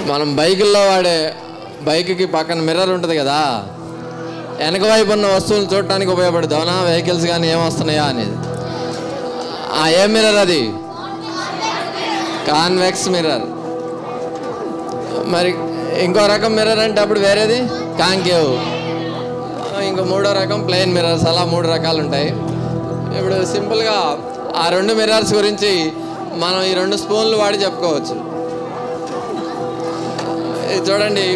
మనం బైకుల్లో వాడే బైక్కి పక్కన మిర్రర్ ఉంటుంది కదా వెనక వైపు ఉన్న వస్తువులు చూడటానికి ఉపయోగపడుతుంది అవునా వెహికల్స్ కానీ ఏం వస్తున్నాయా అనేది ఆ ఏ మిర్రర్ అది కాన్వెక్స్ మిర్రర్ మరి ఇంకో రకం మిర్రర్ అంటే అప్పుడు వేరేది కాంకేవ్ ఇంకో మూడో రకం ప్లెయిన్ మిర్రర్స్ అలా మూడు రకాలు ఉంటాయి ఇప్పుడు సింపుల్గా ఆ రెండు మిర్రర్స్ గురించి మనం ఈ రెండు స్పూన్లు వాడి చెప్పుకోవచ్చు ఇది చూడండి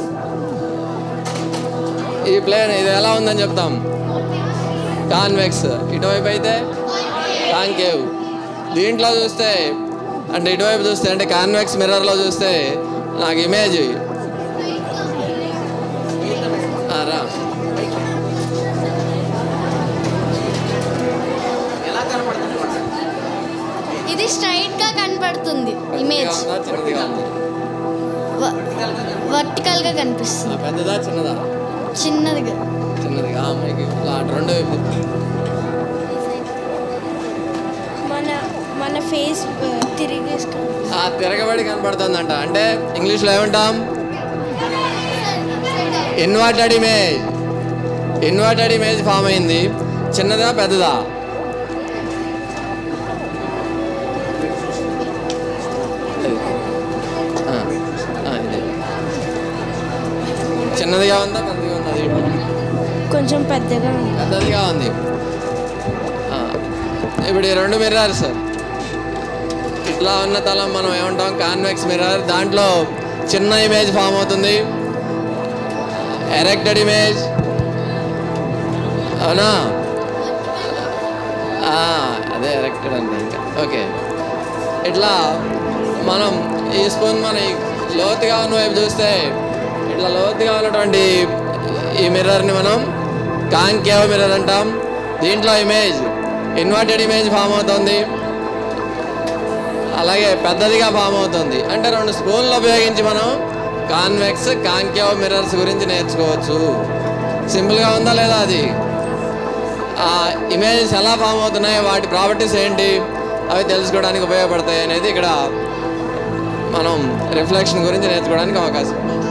ఈ ప్లేన్ ఇది ఎలా ఉందని చెప్తాం కాన్వెక్స్ ఇటువైపు అయితే కాంకేవ్ దీంట్లో చూస్తే అంటే ఇటువైపు చూస్తే అంటే కాన్వెక్స్ మిర్రర్లో చూస్తే నాకు ఇమేజ్ ఆ, రా ఇది స్ట్రైట్ గా కనపడుతుంది ఇమేజ్ పెద్దదిగా ఉందా, చిన్నదిగా ఉంది వర్టికల్ గా కనిపిస్తుంది పెద్దదా చిన్నదా చిన్నదిగా చిన్నదిగా ఆ, మీకు ఇట్లా అటు రెండు వైపు మన మన ఫేస్ తిరిగేసుకుంటాం ఆ తిరగబడి కనపడుతుందంట అంటే ఇంగ్లీష్లో ఏమంటాం inverted image inverted image form అయింది చిన్నదా పెద్దదా ఆ, ఆ, ఇదే. చిన్నదిగా ఉందా పెద్దదిగా ఉందా అది కొంచెం పెద్దగా ఉంది పెద్దదిగా ఉంది ఆ, ఇప్పుడు ఈ రెండు మిర్రర్స్ ఇట్లా ఉన్న తలం మనం ఏమంటాం కాన్వెక్స్ మిర్రర్ దాంట్లో చిన్న ఇమేజ్ ఫామ్ అవుతుంది ఎరెక్టెడ్ ఇమేజ్ అవునా ఆ, అదే ఎరెక్టెడ్ అంటే ఇంకా ఓకే ఇట్లా మనం ఈ స్పూన్ మన ఈ లోతుగా ఉన్న వైపు చూస్తే ఇట్లా లోతుగా ఉన్నటువంటి ఈ మిర్రర్ని మనం కాంకేవ్ మిర్రర్ అంటాం దీంట్లో ఇమేజ్ ఇన్వర్టెడ్ ఇమేజ్ ఫామ్ అవుతుంది అలాగే పెద్దదిగా ఫామ్ అవుతుంది అంటే రెండు స్పూన్లు ఉపయోగించి మనం కాన్వెక్స్ కాంకేవ్ మిర్రర్స్ గురించి నేర్చుకోవచ్చు సింపుల్గా ఉందా లేదా అది ఆ ఇమేజెస్ ఎలా ఫామ్ అవుతున్నాయి వాటి ప్రాపర్టీస్ ఏంటి అవి తెలుసుకోవడానికి ఉపయోగపడతాయి అనేది ఇక్కడ మనం రిఫ్లెక్షన్ గురించి నేర్చుకోవడానికి అవకాశం ఉంది